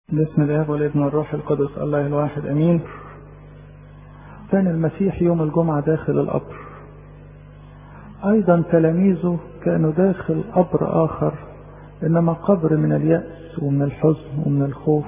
باسم الاب والابن والروح القدس الله الواحد امين كان المسيح يوم الجمعة داخل القبر ايضا تلاميذه كانوا داخل قبر اخر انما قبر من اليأس ومن الحزن ومن الخوف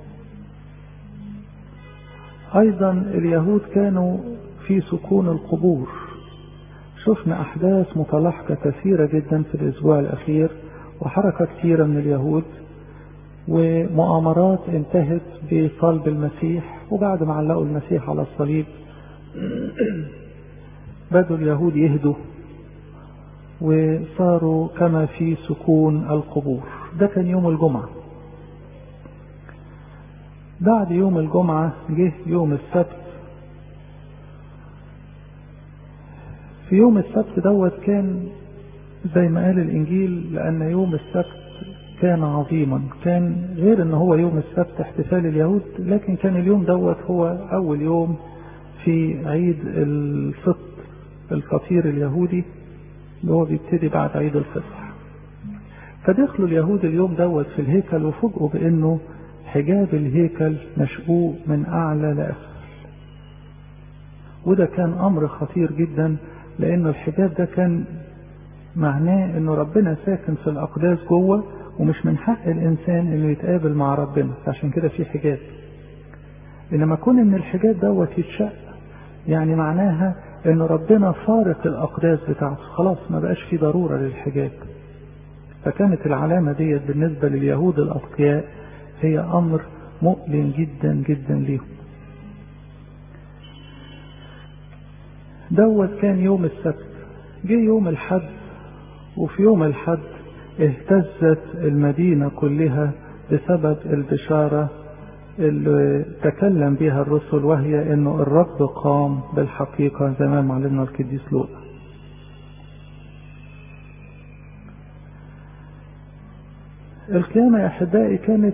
ايضا اليهود كانوا في سكون القبور شفنا احداث متلاحقة كثيرة جدا في الاسبوع الاخير وحركة كثيرة من اليهود ومؤامرات انتهت بصلب المسيح وبعد ما علقوا المسيح على الصليب بدوا اليهود يهدوا وصاروا كما في سكون القبور ده كان يوم الجمعة بعد يوم الجمعة جه يوم السبت في يوم السبت دوت كان زي ما قال الإنجيل لأن يوم السبت كان عظيما كان غير ان هو يوم السبت احتفال اليهود لكن كان اليوم دوت هو اول يوم في عيد الفطر الفطير اليهودي اللي هو بيبتدي بعد عيد الفصح فدخلوا اليهود اليوم دوت في الهيكل وفوجئوا بانه حجاب الهيكل مشقوق من اعلى لاسفل وده كان امر خطير جدا لانه الحجاب ده كان معناه انه ربنا ساكن في الاقداس جوه ومش من حق الانسان انه يتقابل مع ربنا عشان كده في حجاب انما كون ان الحجاب دوت يتشق يعني معناها ان ربنا فارق الاقداس بتاعته خلاص ما بقاش في ضرورة للحجاب فكانت العلامة ديت بالنسبة لليهود الاتقياء هي امر مؤلم جدا جدا ليهم دوت كان يوم السبت جه يوم الحد وفي يوم الحد اهتزت المدينة كلها بسبب البشارة اللي تكلم بها الرسل وهي انه الرب قام بالحقيقة زي ما معلمنا القديس لوقا القيامة يا احبائي كانت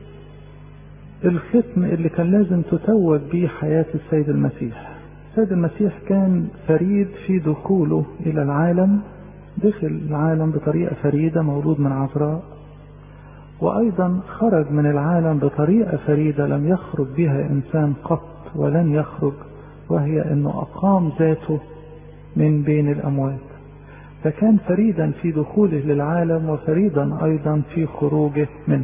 الختم اللي كان لازم تتوج به حياة السيد المسيح السيد المسيح كان فريد في دخوله الى العالم دخل العالم بطريقة فريدة مولود من عذراء وأيضا خرج من العالم بطريقة فريدة لم يخرج بها إنسان قط ولن يخرج وهي أنه أقام ذاته من بين الأموات فكان فريدا في دخوله للعالم وفريدا أيضا في خروجه منه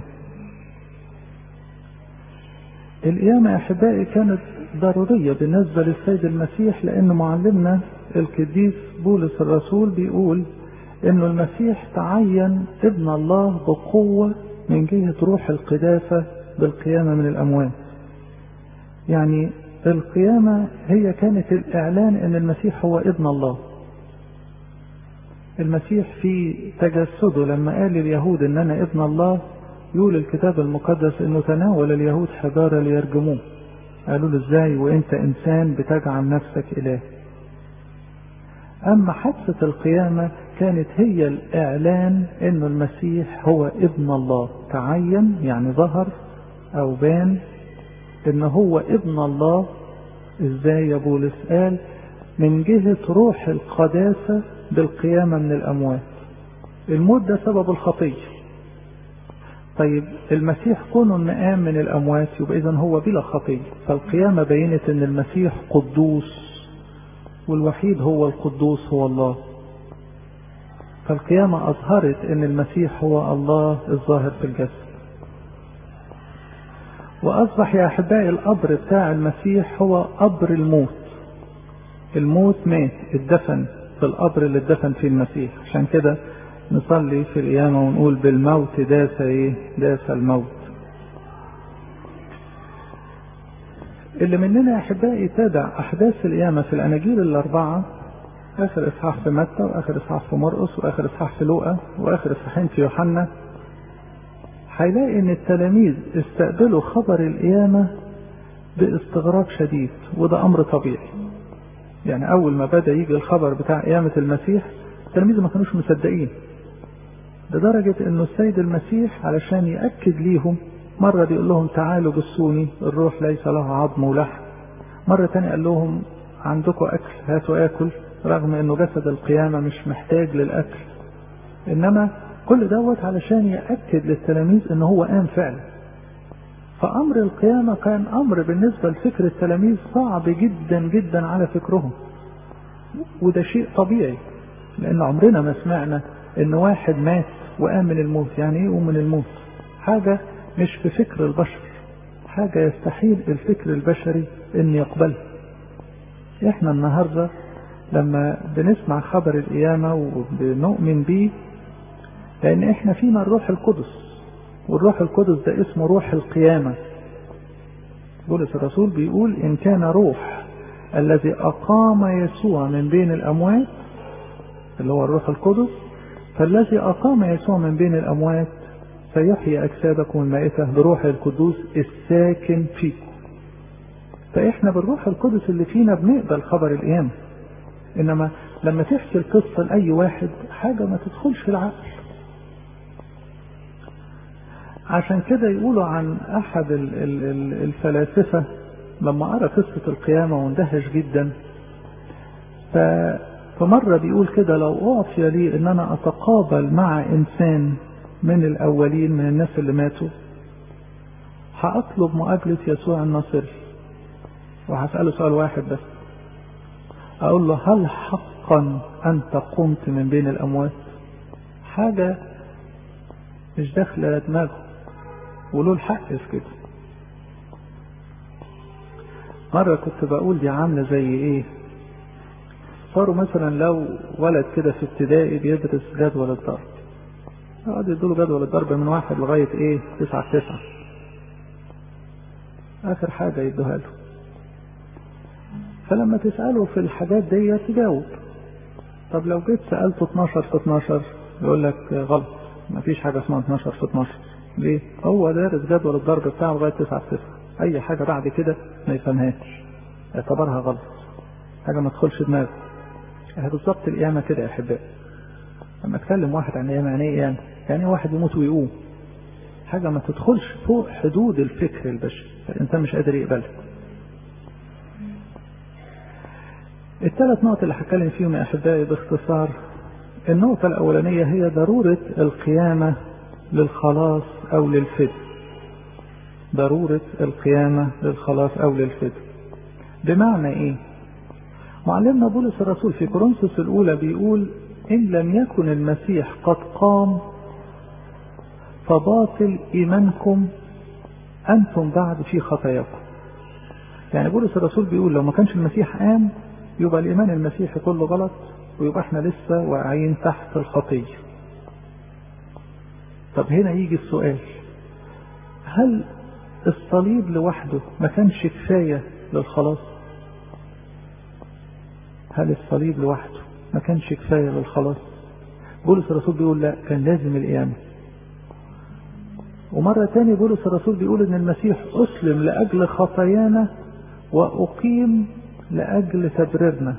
القيامة يا أحبائي كانت ضرورية بالنسبة للسيد المسيح لأن معلمنا القديس بولس الرسول بيقول انه المسيح تعين ابن الله بقوة من جهة روح القداسة بالقيامة من الأموات يعني القيامة هي كانت الإعلان أن المسيح هو ابن الله المسيح في تجسده لما قال لليهود أن أنا ابن الله يقول الكتاب المقدس أنه تناول اليهود حجارة ليرجموه قالوا له ازاي وانت انسان بتجعل نفسك اله اما حادثة القيامة كانت هي الاعلان انه المسيح هو ابن الله تعين يعني ظهر او بان ان هو ابن الله ازاي يا بولس قال من جهة روح القداسة بالقيامة من الاموات الموت ده سبب الخطية طيب المسيح كونه ان قام من الاموات يبقى اذا هو بلا خطيه فالقيامه بينت ان المسيح قدوس والوحيد هو القدوس هو الله فالقيامه اظهرت ان المسيح هو الله الظاهر في الجسد واصبح يا احبائي القبر بتاع المسيح هو قبر الموت الموت مات اتدفن في القبر اللي اتدفن فيه المسيح عشان كده نصلي في القيامة ونقول بالموت داس ايه داس الموت اللي مننا يا احبائي يتابع احداث القيامة في الاناجيل الاربعة اخر اصحاح في متى واخر اصحاح في مرقس واخر اصحاح في لوقا واخر اصحاحين في يوحنا هيلاقي ان التلاميذ استقبلوا خبر القيامة باستغراب شديد وده امر طبيعي يعني اول ما بدا يجي الخبر بتاع قيامة المسيح التلاميذ ما كانوش مصدقين لدرجة انه السيد المسيح علشان يأكد ليهم مرة بيقول لهم تعالوا بصوني الروح ليس له عظم ولحم مرة تانية قال لهم عندكم اكل هاتوا اكل رغم انه جسد القيامة مش محتاج للاكل انما كل دوت علشان يأكد للتلاميذ ان هو قام فعلا فأمر القيامة كان أمر بالنسبة لفكر التلاميذ صعب جدا جدا على فكرهم وده شيء طبيعي لأن عمرنا ما سمعنا إن واحد مات وقام من الموت يعني إيه يقوم من الموت حاجة مش في فكر البشر حاجة يستحيل الفكر البشري إن يقبلها إحنا النهاردة لما بنسمع خبر القيامة وبنؤمن بيه لأن إحنا فينا الروح القدس والروح القدس ده اسمه روح القيامة بولس الرسول بيقول إن كان روح الذي أقام يسوع من بين الأموات اللي هو الروح القدس فالذي أقام يسوع من بين الأموات سيحيي أجسادكم المائتة بروح القدوس الساكن فيكم فإحنا بالروح القدس اللي فينا بنقبل خبر القيامة إنما لما تحكي القصة لأي واحد حاجة ما تدخلش في العقل عشان كده يقولوا عن أحد الفلاسفة لما قرأ قصة القيامة واندهش جدا فمرة بيقول كده لو أعطي لي إن أنا أتقابل مع إنسان من الأولين من الناس اللي ماتوا هأطلب مقابلة يسوع الناصري وهسأله سؤال واحد بس أقول له هل حقا أنت قمت من بين الأموات حاجة مش داخلة دماغه وله الحق في كده مرة كنت بقول دي عاملة زي ايه صاروا مثلا لو ولد كده في ابتدائي بيدرس جدول الضرب يقعد يدوله جدول الضرب من واحد لغاية ايه تسعة تسعة اخر حاجة يدوها له فلما تسأله في الحاجات دي تجاوب طب لو جيت سألته 12 في 12 يقول لك غلط مفيش حاجة اسمها 12 في 12 ليه؟ هو دارس جدول الضرب بتاعه لغاية 9 في 9 أي حاجة بعد كده ما يفهمهاش اعتبرها غلط حاجة ما تدخلش دماغه بالظبط القيامة كده يا أحبائي لما أتكلم واحد عن القيامة يعني إيه يعني؟ يعني واحد يموت ويقوم حاجة ما تدخلش فوق حدود الفكر البشري الإنسان مش قادر يقبلها الثلاث نقط اللي هتكلم فيهم يا أحبائي باختصار النقطة الأولانية هي ضرورة القيامة للخلاص أو للفدء ضرورة القيامة للخلاص أو للفدء بمعنى إيه؟ معلمنا بولس الرسول في كورنثوس الأولى بيقول إن لم يكن المسيح قد قام فباطل إيمانكم أنتم بعد في خطاياكم يعني بولس الرسول بيقول لو ما كانش المسيح قام يبقى الإيمان المسيحي كله غلط ويبقى احنا لسه واقعين تحت الخطية طب هنا يجي السؤال هل الصليب لوحده ما كانش كفاية للخلاص هل الصليب لوحده ما كانش كفاية للخلاص بولس الرسول بيقول لا كان لازم القيامة ومرة تاني بولس الرسول بيقول ان المسيح اسلم لاجل خطايانا واقيم لاجل تبريرنا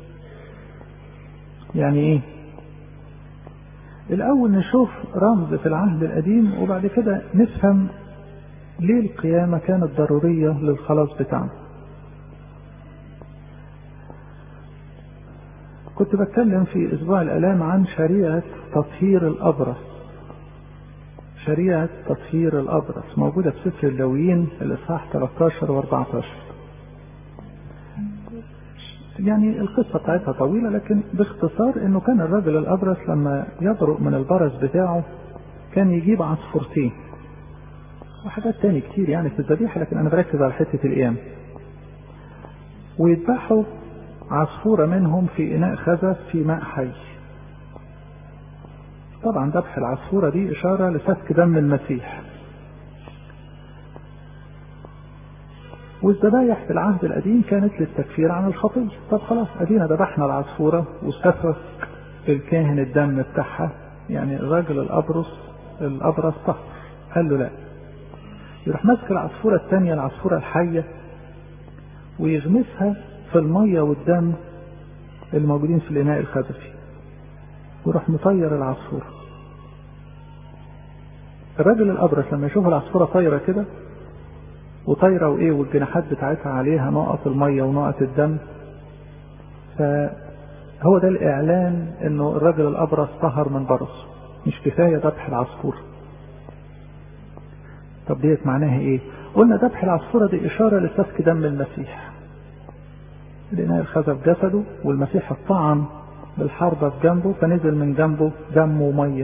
يعني ايه الاول نشوف رمز في العهد القديم وبعد كده نفهم ليه القيامة كانت ضرورية للخلاص بتاعنا كنت بتكلم في اسبوع الالام عن شريعة تطهير الابرص شريعة تطهير الابرص موجودة في سفر اللويين الاصحاح 13 و14 يعني القصة بتاعتها طويلة لكن باختصار انه كان الرجل الابرص لما يبرق من البرص بتاعه كان يجيب عصفورتين وحاجات تاني كتير يعني في الذبيحة لكن انا بركز على حتة القيام ويذبحوا عصفورة منهم في اناء خزف في ماء حي طبعا ذبح العصفورة دي اشارة لسفك دم المسيح والذبايح في العهد القديم كانت للتكفير عن الخطية طب خلاص ادينا ذبحنا العصفورة واستفرك الكاهن الدم بتاعها يعني الراجل الابرص الابرص طهر قال له لا يروح ماسك العصفورة الثانية العصفورة الحية ويغمسها في المية والدم الموجودين في الإناء الخزفي ويروح مطير العصفورة الراجل الأبرص لما يشوف العصفورة طايرة كده وطايرة وإيه والجناحات بتاعتها عليها نقط المية ونقط الدم فهو ده الإعلان إنه الراجل الأبرص طهر من برصه مش كفاية ذبح العصفورة طب ديت معناها إيه؟ قلنا ذبح العصفورة دي إشارة لسفك دم المسيح لقيناه الخزف جسده والمسيح الطعن بالحربة في جنبه فنزل من جنبه دم ومية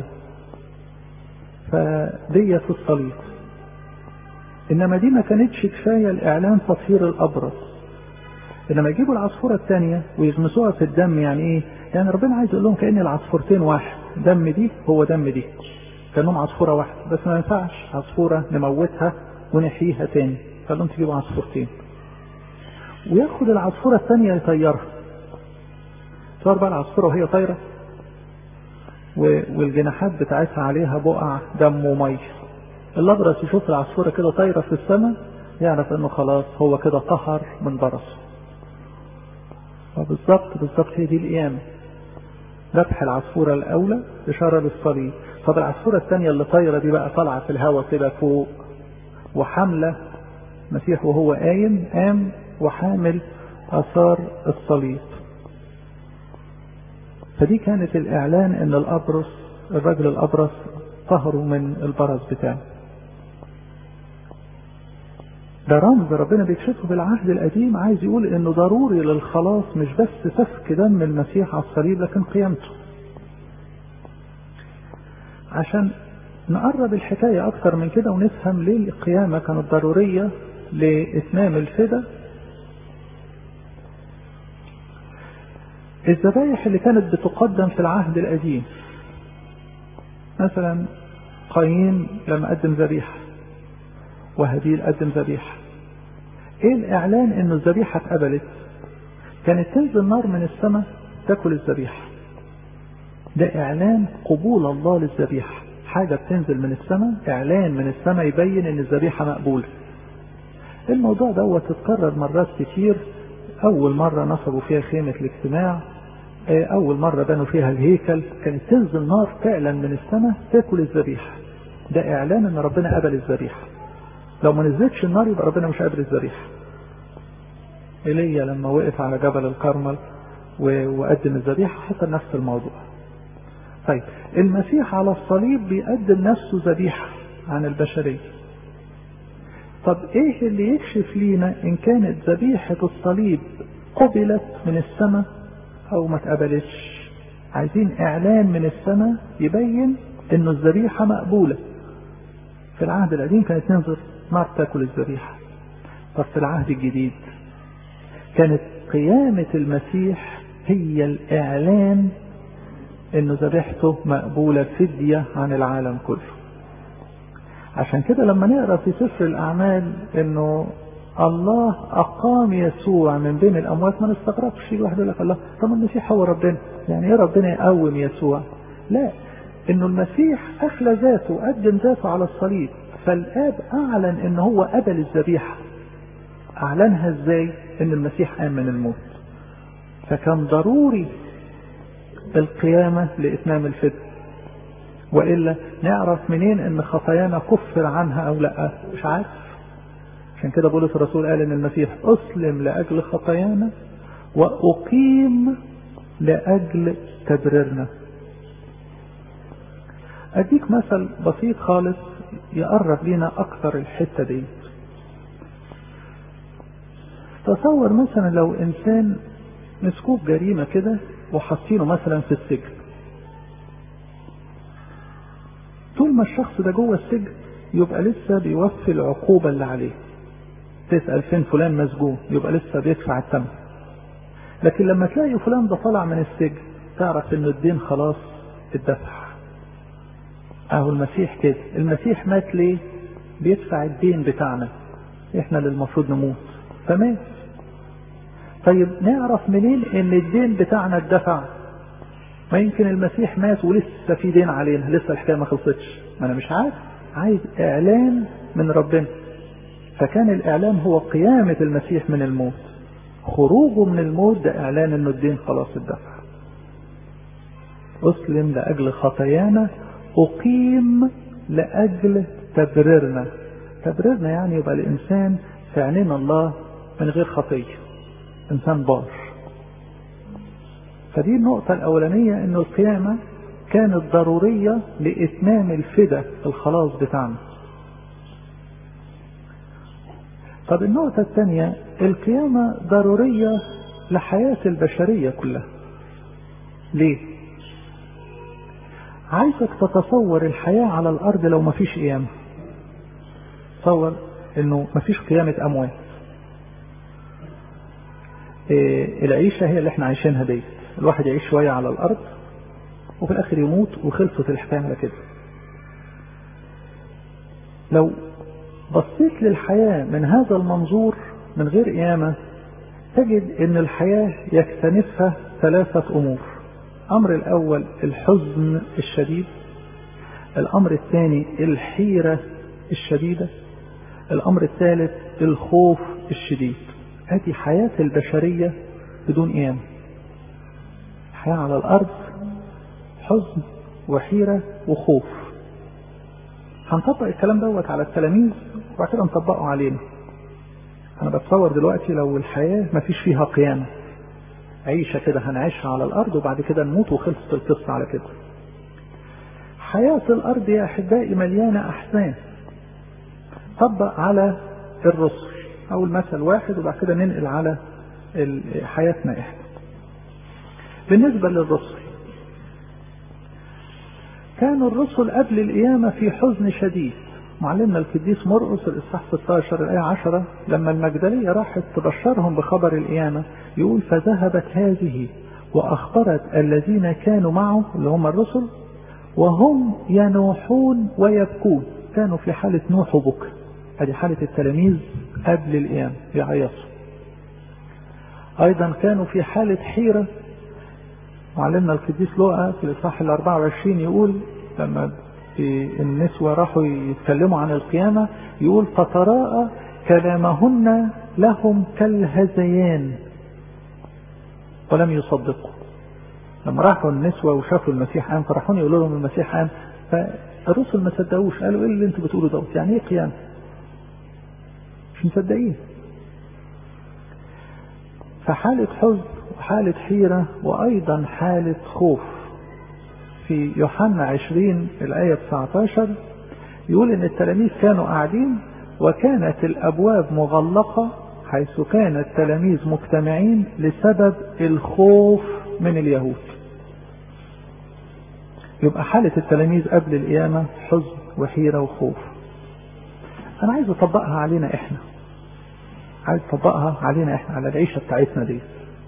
فديت الصليب إنما دي ما كانتش كفاية لإعلان تطهير الأبرص إنما يجيبوا العصفورة الثانية ويغمسوها في الدم يعني إيه؟ يعني ربنا عايز يقول لهم كأن العصفورتين واحد دم دي هو دم دي كانهم عصفورة واحدة بس ما ينفعش عصفورة نموتها ونحييها تاني قال لهم تجيبوا عصفورتين وياخد العصفورة الثانية يطيرها صار بقى العصفورة وهي طايرة والجناحات بتاعتها عليها بقع دم ومية الأبرص يشوف العصفورة كده طايرة في السماء يعرف انه خلاص هو كده طهر من برصه فبالظبط بالظبط هي دي القيامة ذبح العصفورة الأولى إشارة للصليب طب العصفورة الثانية اللي طايرة دي بقى طالعة في الهواء كده فوق وحاملة مسيح وهو قايم قام وحامل آثار الصليب فدي كانت الإعلان إن الأبرص الرجل الأبرص طهروا من البرص بتاعه ده رمز ربنا بيكشفه بالعهد القديم عايز يقول انه ضروري للخلاص مش بس سفك دم المسيح على الصليب لكن قيامته عشان نقرب الحكاية أكتر من كده ونفهم ليه القيامة كانت ضرورية لإتمام الفدا الذبايح اللي كانت بتقدم في العهد القديم مثلا قايين لما قدم ذبيحة وهابيل قدم ذبيحة ايه الاعلان انه الذبيحة اتقبلت كانت تنزل نار من السماء تاكل الذبيحة ده اعلان قبول الله للذبيحة حاجة بتنزل من السماء اعلان من السماء يبين ان الذبيحة مقبولة الموضوع دوت اتكرر مرات كتير اول مرة نصبوا فيها خيمة الاجتماع اول مرة بنوا فيها الهيكل كانت تنزل نار فعلا من السماء تاكل الذبيحة ده اعلان ان ربنا قبل الذبيحة لو ما نزلتش النار يبقى ربنا مش قابل الذبيحه. ايليا لما وقف على جبل الكرمل وقدم الذبيحه حصل نفس الموضوع. طيب المسيح على الصليب بيقدم نفسه ذبيحه عن البشريه. طب ايه اللي يكشف لينا ان كانت ذبيحه الصليب قبلت من السماء او ما اتقبلتش؟ عايزين اعلان من السماء يبين انه الذبيحه مقبوله. في العهد القديم كانت تنزل نار تاكل الذبيحة طب في العهد الجديد كانت قيامة المسيح هي الإعلان إنه ذبيحته مقبولة فدية عن العالم كله عشان كده لما نقرا في سفر الأعمال إنه الله أقام يسوع من بين الأموات ما نستغربش الواحد يقول لك الله طب المسيح هو ربنا يعني إيه ربنا يقوم يسوع؟ لا إنه المسيح أخلى ذاته قدم ذاته على الصليب فالآب أعلن إن هو قبل الذبيحة أعلنها إزاي؟ إن المسيح قام من الموت فكان ضروري القيامة لإتمام الفدء وإلا نعرف منين إن خطايانا كفر عنها أو لا مش عارف عشان كده بولس الرسول قال إن المسيح أسلم لأجل خطايانا وأقيم لأجل تبريرنا أديك مثل بسيط خالص يقرب لنا أكثر الحتة دي تصور مثلا لو إنسان مسكوك جريمة كده وحاطينه مثلا في السجن طول ما الشخص ده جوه السجن يبقى لسه بيوفي العقوبة اللي عليه تسأل فين فلان مسجون يبقى لسه بيدفع الثمن لكن لما تلاقي فلان ده طلع من السجن تعرف ان الدين خلاص اتدفع اهو المسيح كده المسيح مات ليه بيدفع الدين بتاعنا احنا اللي المفروض نموت فمات طيب نعرف منين ان الدين بتاعنا اتدفع ما يمكن المسيح مات ولسه في دين علينا لسه الحكايه ما خلصتش ما انا مش عارف عايز اعلان من ربنا فكان الاعلان هو قيامه المسيح من الموت خروجه من الموت ده اعلان انه الدين خلاص اتدفع اسلم لاجل خطايانا أقيم لأجل تبريرنا تبريرنا يعني يبقى الإنسان في عينين الله من غير خطية إنسان بار فدي النقطة الأولانية إن القيامة كانت ضرورية لإتمام الفدا الخلاص بتاعنا طب النقطة الثانية القيامة ضرورية لحياة البشرية كلها ليه عايزك تتصور الحياة على الأرض لو مفيش قيامة تصور انه مفيش قيامة أموات إيه العيشة هي اللي احنا عايشينها دي الواحد يعيش شوية على الأرض وفي الآخر يموت وخلصت الحكاية على كده لو بصيت للحياة من هذا المنظور من غير قيامة تجد ان الحياة يكتنفها ثلاثة امور الامر الاول الحزن الشديد الامر الثاني الحيرة الشديدة الامر الثالث الخوف الشديد هذه حياة البشرية بدون قيامة الحياة على الارض حزن وحيرة وخوف هنطبق الكلام دوت على التلاميذ وبعد كده نطبقه علينا انا بتصور دلوقتي لو الحياة ما فيش فيها قيامة عيشة كده هنعيشها على الارض وبعد كده نموت وخلصت القصة على كده حياة الارض يا احبائي مليانة احزان طبق على الرسل او المثل واحد وبعد كده ننقل على حياتنا احنا بالنسبة للرسل كانوا الرسل قبل القيامة في حزن شديد معلمنا القديس مرقس الإصحاح 16 الآية 10 لما المجدلية راحت تبشرهم بخبر القيامة يقول فذهبت هذه وأخبرت الذين كانوا معه اللي هم الرسل وهم ينوحون ويبكون كانوا في حالة نوح وبكى هذه حالة التلاميذ قبل القيامة يعيصوا أيضا كانوا في حالة حيرة معلمنا القديس لوقا في الإصحاح ال 24 يقول لما النسوة راحوا يتكلموا عن القيامة يقول فتراءى كلامهن لهم كالهزيان ولم يصدقوا لما راحوا النسوة وشافوا المسيح قام فراحون يقولوا لهم المسيح قام فالرسل ما صدقوش قالوا ايه اللي انتوا بتقولوا دوت يعني ايه قيامة مش مصدقين فحالة حزن وحالة حيرة وأيضا حالة خوف في يوحنا 20 الآية 19 يقول إن التلاميذ كانوا قاعدين وكانت الأبواب مغلقة حيث كان التلاميذ مجتمعين لسبب الخوف من اليهود يبقى حالة التلاميذ قبل القيامة حزن وحيرة وخوف أنا عايز أطبقها علينا إحنا عايز أطبقها علينا إحنا على العيشة بتاعتنا دي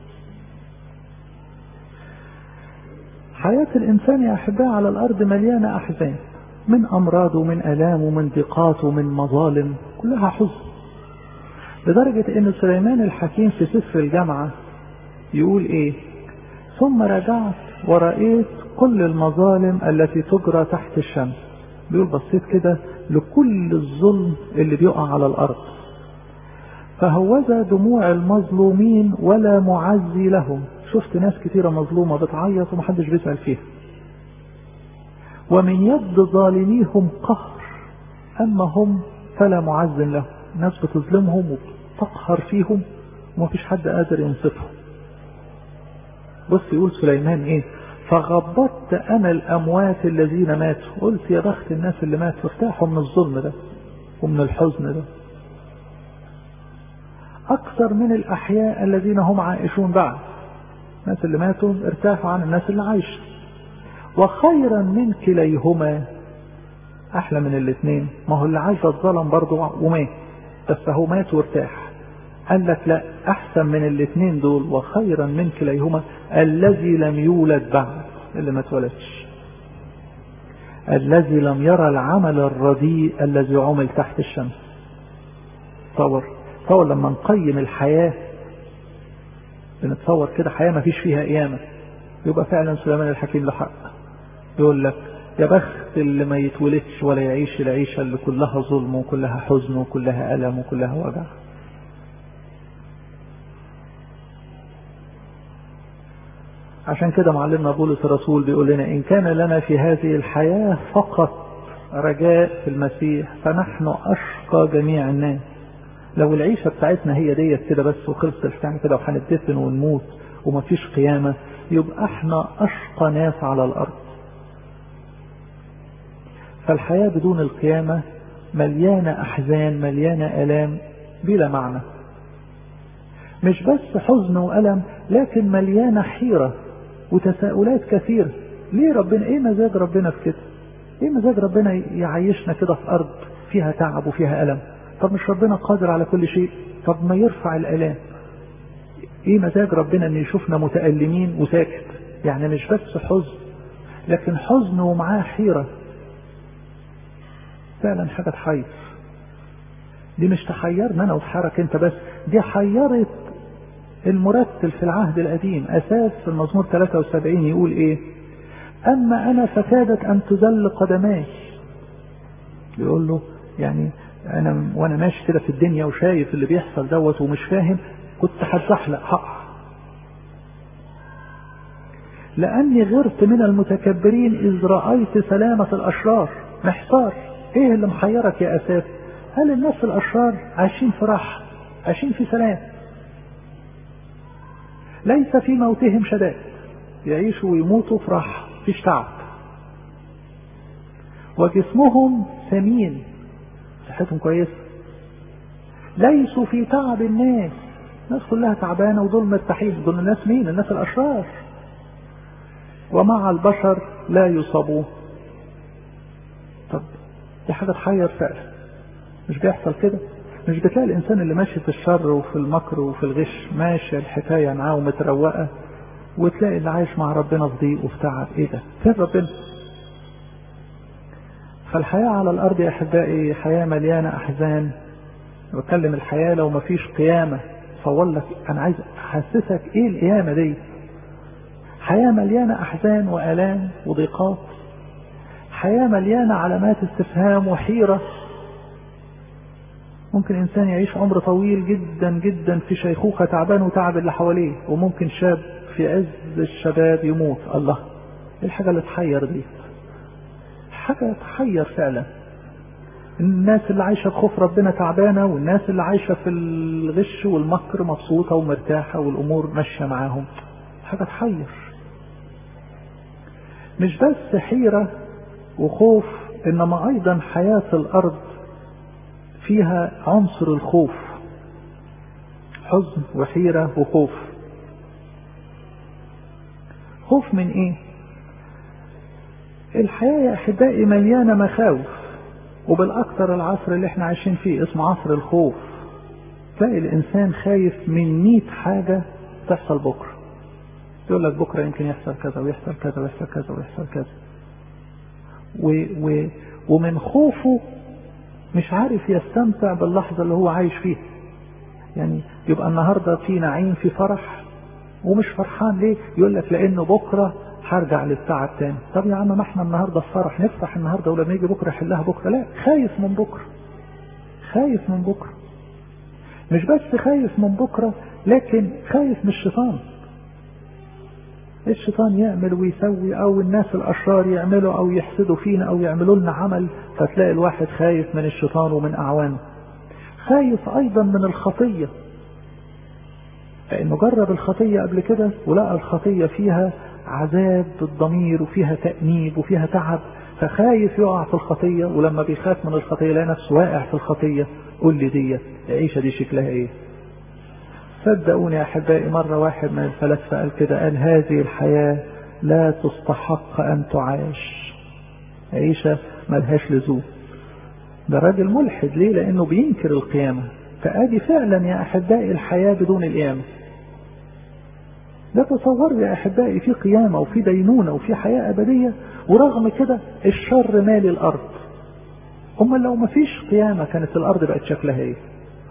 حياة الإنسان يا أحباء على الأرض مليانة أحزان من أمراض ومن ألام ومن ضيقات ومن مظالم كلها حزن لدرجة أن سليمان الحكيم في سفر الجامعة يقول إيه ثم رجعت ورأيت كل المظالم التي تجرى تحت الشمس بيقول بصيت كده لكل الظلم اللي بيقع على الأرض فهوذا دموع المظلومين ولا معزي لهم شفت ناس كثيرة مظلومة بتعيط ومحدش بيسأل فيها ومن يد ظالميهم قهر أما هم فلا معز لهم ناس بتظلمهم وتقهر فيهم ومفيش حد قادر ينصفهم بص يقول سليمان ايه فغبطت انا الاموات الذين ماتوا قلت يا بخت الناس اللي ماتوا ارتاحوا من الظلم ده ومن الحزن ده اكثر من الاحياء الذين هم عائشون بعد الناس اللي ماتوا ارتاحوا عن الناس اللي عايشة وخيرا من كليهما احلى من الاثنين ما هو اللي عايش الظلم برضه ومات بس هو مات وارتاح قال لك لا احسن من الاثنين دول وخيرا من كليهما الذي لم يولد بعد اللي ما اتولدش الذي لم يرى العمل الرديء الذي عمل تحت الشمس تصور تصور لما نقيم الحياه بنتصور كده حياة ما فيش فيها قيامة يبقى فعلا سليمان الحكيم له حق يقول لك يا بخت اللي ما يتولدش ولا يعيش العيشة اللي كلها ظلم وكلها حزن وكلها ألم وكلها وجع عشان كده معلمنا بولس الرسول بيقول لنا إن كان لنا في هذه الحياة فقط رجاء في المسيح فنحن أشقى جميع الناس لو العيشة بتاعتنا هي ديت كده بس وخلصت الحكاية كده وهنتدفن ونموت ومفيش قيامة يبقى احنا أشقى ناس على الأرض فالحياة بدون القيامة مليانة أحزان مليانة ألام بلا معنى مش بس حزن وألم لكن مليانة حيرة وتساؤلات كثيرة ليه ربنا ايه مزاج ربنا في كده ايه مزاج ربنا يعيشنا كده في ارض فيها تعب وفيها الم طب مش ربنا قادر على كل شيء طب ما يرفع الالام ايه مزاج ربنا ان يشوفنا متألمين وساكت يعني مش بس حزن لكن حزن ومعاه حيرة فعلا حاجة تحير دي مش تحيرنا انا وتحرك انت بس دي حيرت المرتل في العهد القديم اساس في المزمور 73 يقول ايه اما انا فكادت ان تذل قدماي يقول له يعني انا وانا ماشي كده في الدنيا وشايف اللي بيحصل دوت ومش فاهم كنت هتزحلق هقع لاني غرت من المتكبرين اذ رايت سلامه الاشرار محتار ايه اللي محيرك يا اساس هل الناس الاشرار عايشين في راحه عايشين في سلام ليس في موتهم شدائد يعيشوا ويموتوا في راحه مفيش تعب وجسمهم سمين صحتهم كويسه ليسوا في تعب الناس الناس كلها تعبانه ودول مرتاحين دول الناس مين الناس الاشرار ومع البشر لا يصابون طب دي حاجه تحير فعلا مش بيحصل كده مش بتلاقي الانسان اللي ماشي في الشر وفي المكر وفي الغش ماشي الحكايه معاه ومتروقه وتلاقي اللي عايش مع ربنا في ضيق وفي تعب ايه ده فين ربنا فالحياة على الأرض يا أحبائي حياة مليانة أحزان بتكلم الحياة لو مفيش قيامة صور لك أنا عايز أحسسك إيه القيامة دي حياة مليانة أحزان وآلام وضيقات حياة مليانة علامات استفهام وحيرة ممكن إنسان يعيش عمر طويل جدا جدا في شيخوخة تعبان وتعب اللي حواليه وممكن شاب في عز الشباب يموت الله ايه الحاجة اللي تحير دي حاجة تحير فعلا الناس اللي عايشة بخوف ربنا تعبانة والناس اللي عايشة في الغش والمكر مبسوطة ومرتاحة والأمور ماشية معاهم حاجة تحير مش بس حيرة وخوف إنما أيضا حياة الأرض فيها عنصر الخوف حزن وحيرة وخوف خوف من ايه الحياة يا احبائي مليانة مخاوف وبالاكثر العصر اللي احنا عايشين فيه اسمه عصر الخوف تلاقي الانسان خايف من مئة حاجة تحصل بكرة يقول لك بكرة يمكن يحصل كذا ويحصل كذا ويحصل كذا ويحصل كذا و و ومن خوفه مش عارف يستمتع باللحظة اللي هو عايش فيها يعني يبقى النهاردة في نعيم في فرح ومش فرحان ليه يقول لك لانه بكرة هرجع للتعب تاني طب يا عم ما احنا النهاردة في فرح نفرح النهاردة ولما يجي بكرة يحلها بكرة لا خايف من بكرة خايف من بكرة مش بس خايف من بكرة لكن خايف من الشيطان الشيطان يعمل ويسوي او الناس الاشرار يعملوا او يحسدوا فينا او يعملوا لنا عمل فتلاقي الواحد خايف من الشيطان ومن اعوانه خايف ايضا من الخطيه لانه جرب الخطيه قبل كده ولقى الخطيه فيها عذاب الضمير وفيها تانيب وفيها تعب فخايف يقع في الخطيه ولما بيخاف من الخطيه يلاقي نفسه واقع في الخطيه قول لي ديت العيشه دي شكلها ايه صدقوني يا احبائي مره واحد من الفلاسفه قال كده قال هذه الحياه لا تستحق ان تعاش عيشه ملهاش لزوم ده راجل ملحد ليه لانه بينكر القيامه فادي فعلا يا احبائي الحياه بدون القيامه ده تصور يا احبائي في قيامه وفي دينونه وفي حياه ابديه ورغم كده الشر مالي الارض اما لو ما فيش قيامه كانت الارض بقت شكلها ايه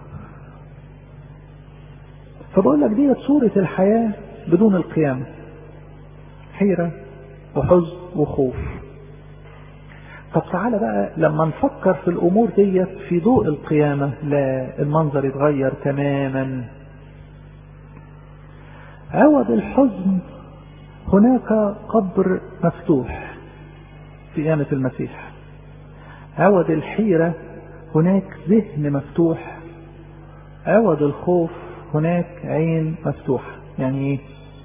فبقول لك ديت صورة الحياة بدون القيامة حيرة وحزن وخوف طب تعالى بقى لما نفكر في الأمور ديت في ضوء القيامة لا المنظر يتغير تماما عوض الحزن هناك قبر مفتوح في قيامة المسيح عوض الحيرة هناك ذهن مفتوح عوض الخوف هناك عين مفتوحة يعني ايه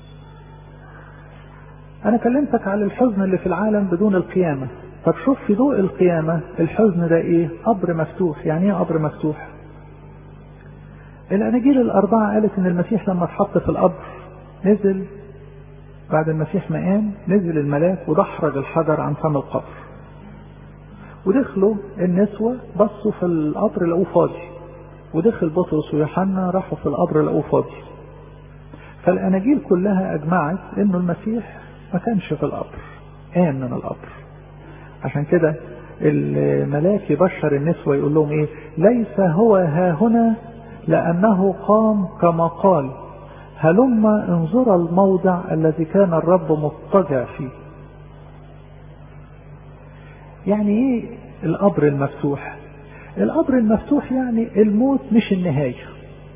انا كلمتك على الحزن اللي في العالم بدون القيامة طب شوف في ضوء القيامة الحزن ده ايه قبر مفتوح يعني ايه قبر مفتوح الأناجيل الأربعة قالت إن المسيح لما اتحط في القبر نزل بعد المسيح ما قام نزل الملاك ودحرج الحجر عن فم القبر ودخلوا النسوة بصوا في القبر لقوه فاضي ودخل بطرس ويوحنا راحوا في القبر لقوه فاضي فالأناجيل كلها أجمعت إنه المسيح ما كانش في القبر قام من القبر عشان كده الملاك يبشر النسوة يقول لهم إيه ليس هو ها هنا لأنه قام كما قال هلم انظر الموضع الذي كان الرب مضطجع فيه يعني ايه القبر المفتوح القبر المفتوح يعني الموت مش النهاية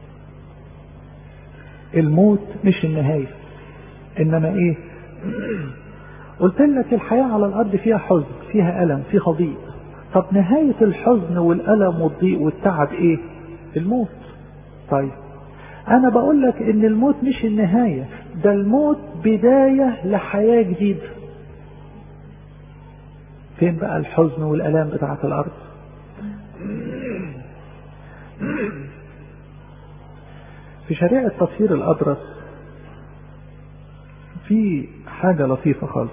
الموت مش النهاية انما ايه قلت لك الحياة على الارض فيها حزن فيها الم فيها ضيق طب نهاية الحزن والالم والضيق والتعب ايه الموت طيب انا بقول لك ان الموت مش النهاية ده الموت بداية لحياة جديدة فين بقى الحزن والالام بتاعة الارض في شريعة تطهير الابرص في حاجة لطيفة خالص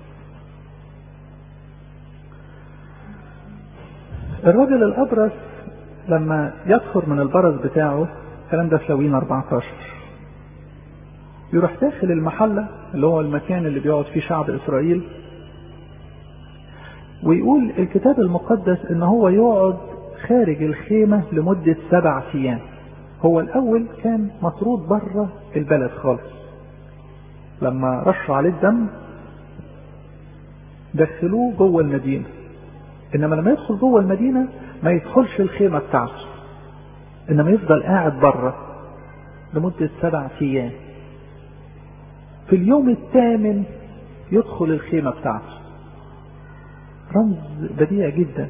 الرجل الابرص لما يطهر من البرص بتاعه الكلام ده في لوين 14 يروح داخل المحلة اللي هو المكان اللي بيقعد فيه شعب إسرائيل ويقول الكتاب المقدس ان هو يقعد خارج الخيمة لمدة سبع أيام هو الأول كان مطرود بره البلد خالص لما رشوا عليه الدم دخلوه جوه المدينة إنما لما يدخل جوه المدينة ما يدخلش الخيمة بتاعته إنما يفضل قاعد بره لمدة سبع أيام في اليوم الثامن يدخل الخيمة بتاعته رمز بديع جدا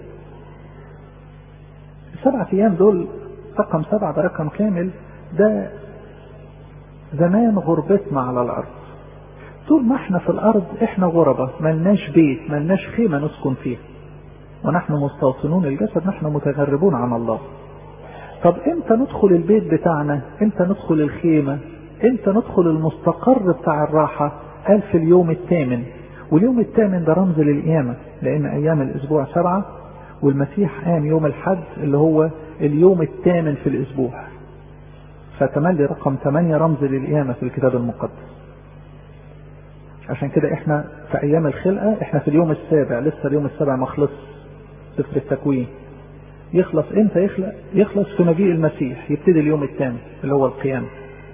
السبع أيام دول رقم سبعة ده رقم كامل ده زمان غربتنا على الأرض طول ما احنا في الأرض احنا غربة ملناش بيت ملناش خيمة نسكن فيها ونحن مستوطنون الجسد نحن متغربون عن الله طب امتى ندخل البيت بتاعنا امتى ندخل الخيمة امتى ندخل المستقر بتاع الراحة قال في اليوم الثامن واليوم الثامن ده رمز للقيامة لان ايام الاسبوع سبعة والمسيح قام يوم الحد اللي هو اليوم الثامن في الاسبوع فتملي رقم 8 رمز للقيامة في الكتاب المقدس عشان كده احنا في ايام الخلقة احنا في اليوم السابع لسه اليوم السابع ما خلص سفر التكوين يخلص امتى يخلق يخلص في مجيء المسيح يبتدي اليوم الثاني اللي هو القيامة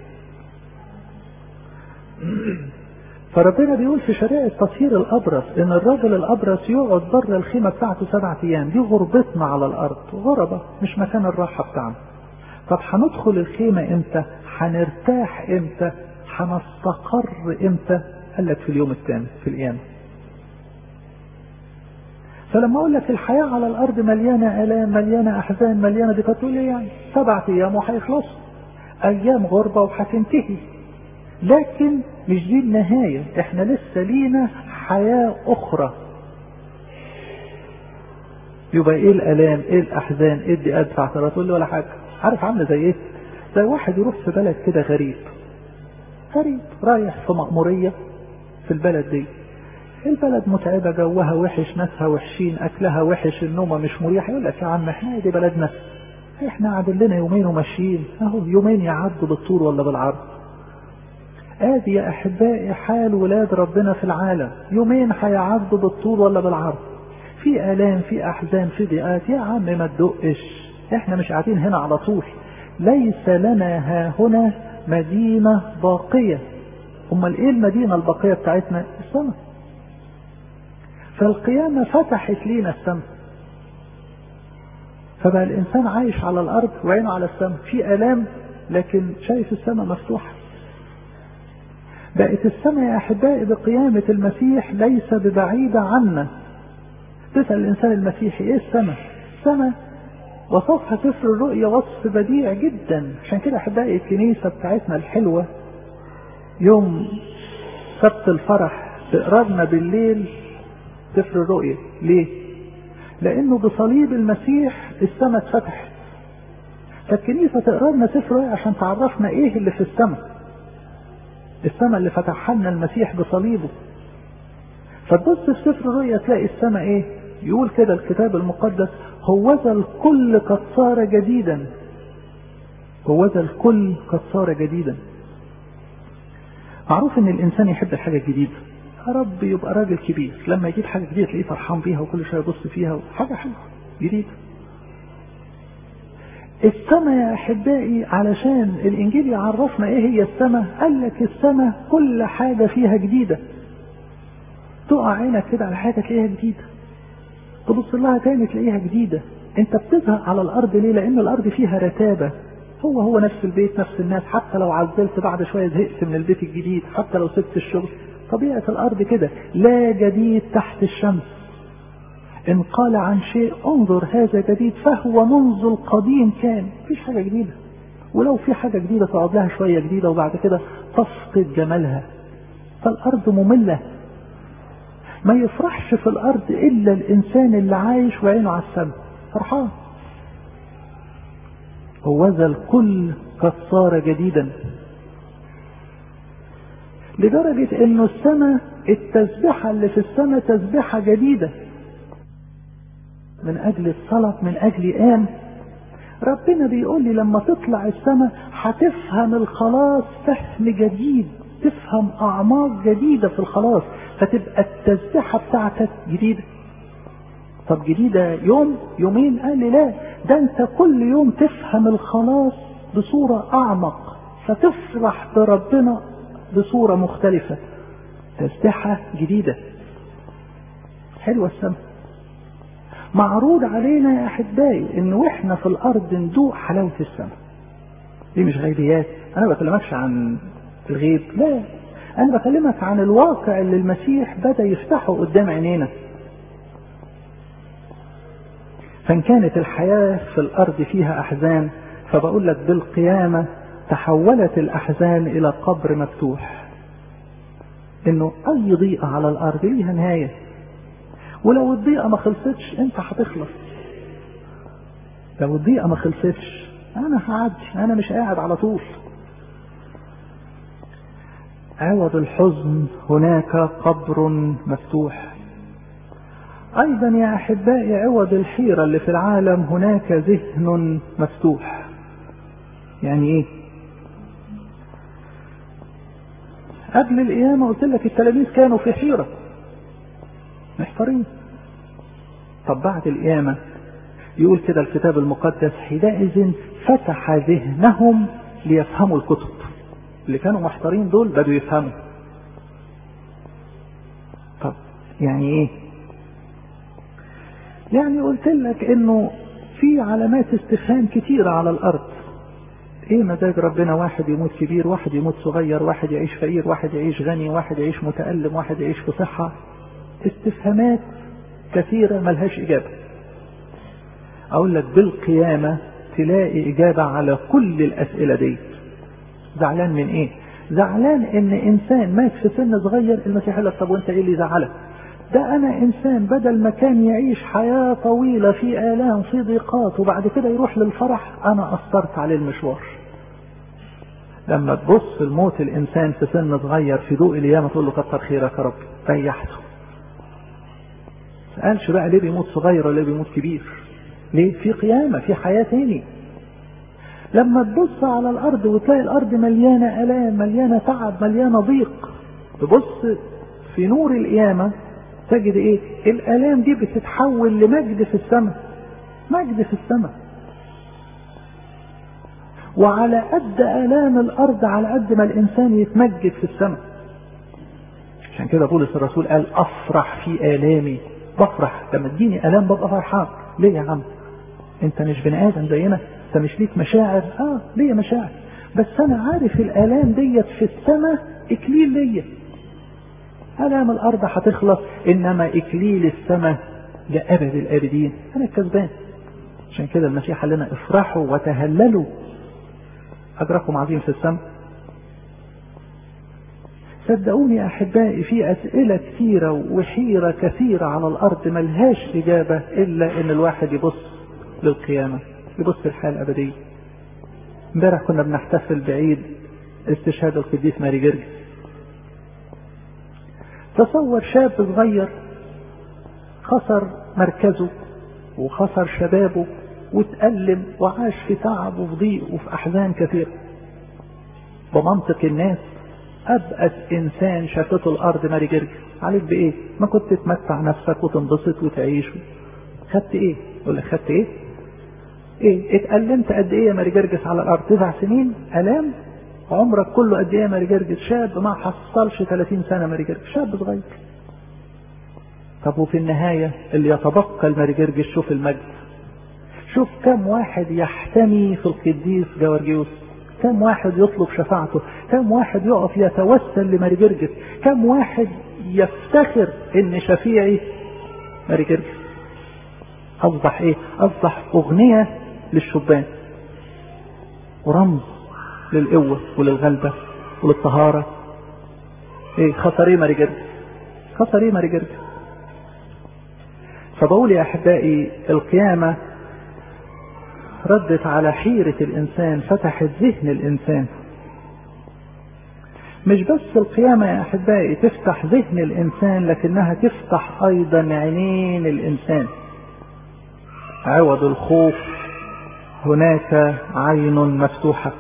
فربنا بيقول في شريعة تطهير الأبرص إن الراجل الأبرص يقعد بره الخيمة بتاعته سبعة أيام دي غربتنا على الأرض غربة مش مكان الراحة بتاعنا طب هندخل الخيمة إمتى؟ هنرتاح إمتى؟ هنستقر إمتى؟ قال لك في اليوم الثاني في القيامة فلما اقول لك الحياة على الارض مليانة الام مليانة احزان مليانة دي تقول لي يعني سبعة ايام وهيخلصوا ايام غربة وهتنتهي لكن مش دي النهاية احنا لسه لينا حياة اخرى يبقى ايه الالام ايه الاحزان ايه الضيقات بتاعتها تقول لي ولا حاجة عارف عاملة زي ايه زي واحد يروح في بلد كده غريب غريب رايح في مأمورية في البلد دي البلد متعبة جوها وحش ناسها وحشين أكلها وحش النومة مش مريح يقول لك يا عم احنا دي بلدنا احنا قاعدين لنا يومين وماشيين اهو يومين يعدوا بالطول ولا بالعرض ادي يا احبائي حال ولاد ربنا في العالم يومين هيعدوا بالطول ولا بالعرض في الام في احزان في ضيقات يا عم ما تدقش احنا مش قاعدين هنا على طول ليس لنا ها هنا مدينة باقية امال ايه المدينة الباقية بتاعتنا السماء فالقيامة فتحت لينا السماء فبقى الإنسان عايش على الأرض وعينه على السماء في آلام لكن شايف السماء مفتوحة بقت السماء يا أحبائي بقيامة المسيح ليس ببعيدة عنا تسأل الإنسان المسيحي إيه السماء السماء وصفها سفر الرؤيا وصف بديع جدا عشان كده أحبائي الكنيسة بتاعتنا الحلوة يوم سبت الفرح تقربنا بالليل سفر الرؤيا ليه لانه بصليب المسيح السماء اتفتحت فالكنيسة تقرا لنا سفر عشان تعرفنا ايه اللي في السماء السماء اللي فتحها لنا المسيح بصليبه فتبص في سفر الرؤيا تلاقي السماء ايه يقول كده الكتاب المقدس هوذا الكل قد صار جديدا هوذا الكل قد صار جديدا معروف ان الانسان يحب الحاجه الجديده يا رب يبقى راجل كبير لما يجيب حاجه جديده تلاقيه فرحان بيها وكل شويه يبص فيها حاجه حلوه جديده السماء يا احبائي علشان الانجيل يعرفنا ايه هي السماء قال لك السماء كل حاجه فيها جديده تقع عينك كده على حاجه تلاقيها جديده تبص لها تاني تلاقيها جديده انت بتزهق على الارض ليه لان الارض فيها رتابه هو هو نفس البيت نفس الناس حتى لو عزلت بعد شويه زهقت من البيت الجديد حتى لو سبت الشغل طبيعه الارض كده لا جديد تحت الشمس ان قال عن شيء انظر هذا جديد فهو منذ القديم كان مفيش حاجه جديده ولو في حاجه جديده تقعد لها شويه جديده وبعد كده تفقد جمالها فالارض ممله ما يفرحش في الارض الا الانسان اللي عايش وعينه على السماء فرحان هوذا الكل قد صار جديدا لدرجة انه السماء التسبحة اللي في السماء تسبحة جديدة من اجل الصلاة من اجل قام ربنا بيقول لي لما تطلع السماء هتفهم الخلاص فهم جديد تفهم اعماق جديدة في الخلاص فتبقى التسبحة بتاعتك جديدة طب جديدة يوم يومين قال لي لا ده انت كل يوم تفهم الخلاص بصورة اعمق فتفرح بربنا بصورة مختلفة تسبحة جديدة حلوة السماء معروض علينا يا احبائي ان واحنا في الارض ندوق حلاوة السماء دي مش غيبيات انا ما بكلمكش عن الغيب لا انا بكلمك عن الواقع اللي المسيح بدا يفتحه قدام عينينا فان كانت الحياه في الارض فيها احزان فبقول لك بالقيامه تحولت الاحزان الى قبر مفتوح انه اي ضيقه على الارض ليها نهايه ولو الضيقه ما خلصتش انت هتخلص لو الضيقه ما خلصتش انا هعدي انا مش قاعد على طول عوض الحزن هناك قبر مفتوح ايضا يا احبائي عوض الحيرة اللي في العالم هناك ذهن مفتوح يعني ايه قبل القيامة قلت لك التلاميذ كانوا في حيرة محتارين طب بعد القيامة يقول كده الكتاب المقدس حينئذ فتح ذهنهم ليفهموا الكتب اللي كانوا محتارين دول بدوا يفهموا طب يعني ايه يعني قلت لك انه في علامات استفهام كتيرة على الارض ايه مزاج ربنا واحد يموت كبير واحد يموت صغير واحد يعيش فقير واحد يعيش غني واحد يعيش متألم واحد يعيش في صحة استفهامات كثيرة ملهاش اجابة اقول لك بالقيامة تلاقي اجابة على كل الاسئلة دي زعلان من ايه زعلان ان انسان مات في سن صغير المسيح قال لك طب وانت ايه اللي زعلك ده انا انسان بدل ما كان يعيش حياة طويلة في الام في ضيقات وبعد كده يروح للفرح انا قصرت عليه المشوار لما تبص الموت الانسان في سن صغير في ضوء القيامة تقول له كتر خيرك يا رب ريحته سألش بقى ليه بيموت صغير ولا ليه بيموت كبير ليه في قيامة في حياة تاني لما تبص على الارض وتلاقي الارض مليانه الام مليانه تعب مليانه ضيق تبص في نور القيامه تجد ايه الالام دي بتتحول لمجد في السماء مجد في السماء وعلى قد الام الارض على قد ما الانسان يتمجد في السماء عشان كده بولس الرسول قال افرح في الامي بفرح لما تجيني الام ببقى فرحان ليه يا عم انت مش بني ادم زينا انت مش ليك مشاعر اه ليا مشاعر بس انا عارف الالام ديت في السماء اكليل ليا الام الارض هتخلص انما اكليل السماء لابد الابدين انا الكسبان عشان كده المسيح قال لنا افرحوا وتهللوا اجركم عظيم في السماء صدقوني يا احبائي في اسئله كثيره وحيره كثيره على الارض ملهاش اجابه الا ان الواحد يبص للقيامه يبص للحياه الابديه امبارح كنا بنحتفل بعيد استشهاد القديس ماري جرجس تصور شاب صغير خسر مركزه وخسر شبابه واتألم وعاش في تعب وفي ضيق وفي أحزان كثيرة بمنطق الناس أبأس إنسان شافته الأرض ماري جرجس عليك بإيه؟ ما كنت تمتع نفسك وتنبسط وتعيش خدت إيه؟ يقول لك خدت إيه؟ إيه؟ اتألمت قد إيه يا ماري جرجس على الأرض؟ تسع سنين ألام؟ عمرك كله قد إيه يا ماري جرجس؟ شاب ما حصلش 30 سنة ماري جرجس، شاب صغير. طب وفي النهاية اللي يتبقى الماري جرجس شوف المجد. شوف كم واحد يحتمي في القديس جورجيوس كم واحد يطلب شفاعته كم واحد يقف يتوسل لماري جرجس كم واحد يفتخر ان شفيعي ماري جرجس اصبح ايه اصبح اغنية للشبان ورمز للقوة وللغلبة وللطهارة ايه خسر ايه ماري جرجس خسر ايه ماري جرجس فبقول يا احبائي القيامة ردت على حيرة الإنسان فتحت ذهن الإنسان مش بس القيامة يا أحبائي تفتح ذهن الإنسان لكنها تفتح أيضا عينين الإنسان عوض الخوف هناك عين مفتوحة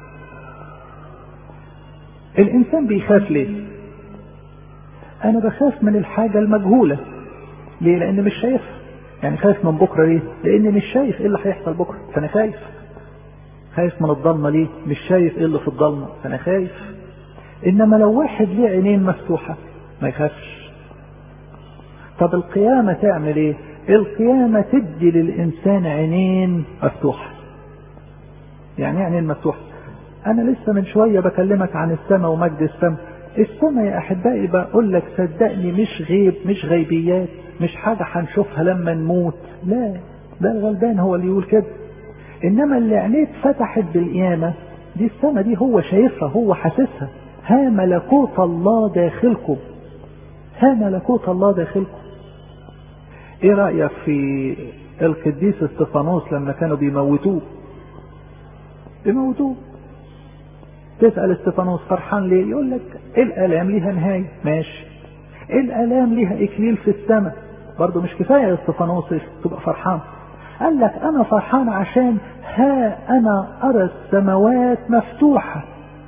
الإنسان بيخاف ليه أنا بخاف من الحاجة المجهولة ليه لأن مش شايفها يعني خايف من بكرة ليه لأني مش شايف إيه اللي هيحصل بكرة فأنا خايف خايف من الضلمة ليه مش شايف إيه اللي في الضلمة فأنا خايف إنما لو واحد ليه عينين مفتوحة ما يخافش طب القيامة تعمل إيه القيامة تدي للإنسان عينين مفتوحة يعني ايه عينين مفتوحة أنا لسه من شوية بكلمك عن السماء ومجد السماء السماء يا أحبائي بقول لك صدقني مش غيب مش غيبيات مش حاجة هنشوفها لما نموت لا ده الغلبان هو اللي يقول كده إنما اللي عينيه اتفتحت بالقيامة دي السماء دي هو شايفها هو حاسسها ها ملكوت الله داخلكم ها ملكوت الله داخلكم ايه رأيك في القديس استفانوس لما كانوا بيموتوه بيموتوه تسأل استفانوس فرحان ليه يقول لك الآلام ليها نهاية ماشي الآلام ليها إكليل في السماء برضه مش كفاية يا استفانوس تبقى فرحان قال لك أنا فرحان عشان ها أنا أرى السماوات مفتوحة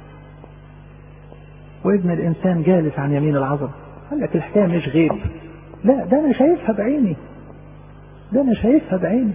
وابن الإنسان جالس عن يمين العظمة قال لك الحكاية مش غيب لا ده أنا شايفها بعيني ده أنا شايفها بعيني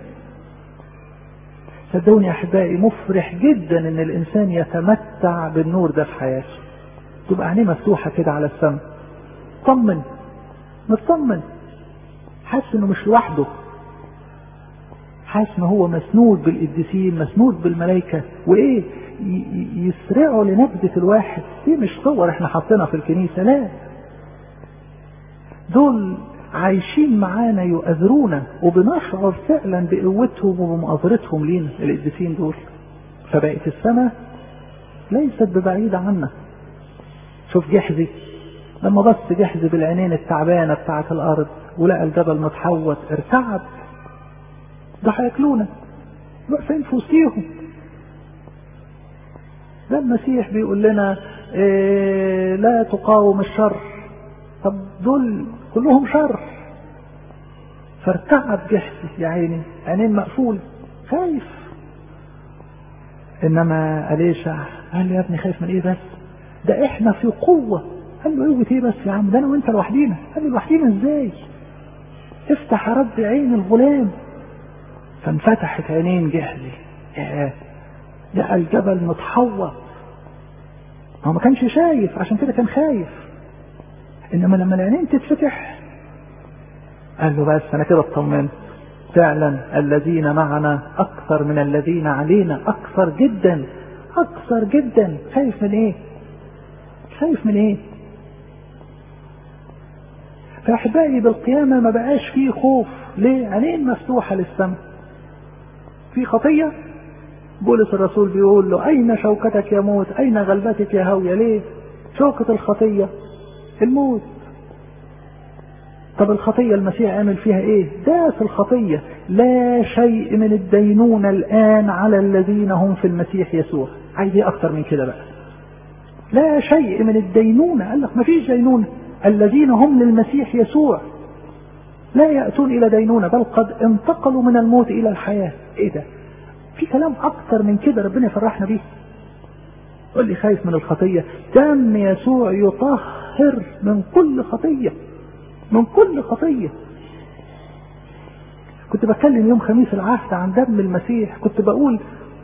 صدقوني يا أحبائي مفرح جدا إن الإنسان يتمتع بالنور ده في حياته تبقى عينيه مفتوحة كده على السماء طمن مطمن حاسس إنه مش لوحده حاسس إن هو مسنود بالقديسين مسنود بالملائكة وإيه يسرعوا لنجدة الواحد دي مش صور احنا حاطينها في الكنيسة لا دول عايشين معانا يؤذرونا وبنشعر فعلا بقوتهم وبمؤازرتهم لينا القديسين دول فبقت السماء ليست ببعيدة عنا شوف جحزي لما بص جحزي بالعينين التعبانة بتاعة الأرض ولقى الجبل متحوط ارتعب ده هياكلونا واقفين في وسطيهم ده المسيح بيقول لنا إيه لا تقاوم الشر طب دول كلهم شر فارتعب جحسي يا عيني عينين مقفولة خايف انما اليشع قال له يا ابني خايف من ايه بس ده احنا في قوة قال له قوة ايه بس يا عم ده انا وانت لوحدينا قال له لوحدينا ازاي افتح يا رب عين الغلام فانفتحت عينين جحزي ياه لقى الجبل متحوط هو ما كانش شايف عشان كده كان خايف انما لما العينين تتفتح قال له بس انا كده اطمنت فعلا الذين معنا اكثر من الذين علينا اكثر جدا اكثر جدا خايف من ايه خايف من ايه فاحبائي بالقيامه ما بقاش فيه خوف ليه عينين مفتوحه للسماء في خطيه بولس الرسول بيقول له أين شوكتك يا موت أين غلبتك يا هوية ليه شوكة الخطية الموت طب الخطية المسيح عمل فيها ايه داس الخطية لا شيء من الدينونة الآن على الذين هم في المسيح يسوع عايز ايه اكتر من كده بقى لا شيء من الدينونة قال لك ما فيش دينونة الذين هم للمسيح يسوع لا يأتون إلى دينونة بل قد انتقلوا من الموت إلى الحياة إيه ده في كلام أكتر من كده ربنا يفرحنا بيه قول لي خايف من الخطية دم يسوع يطهر من كل خطية من كل خطية كنت بتكلم يوم خميس العهد عن دم المسيح كنت بقول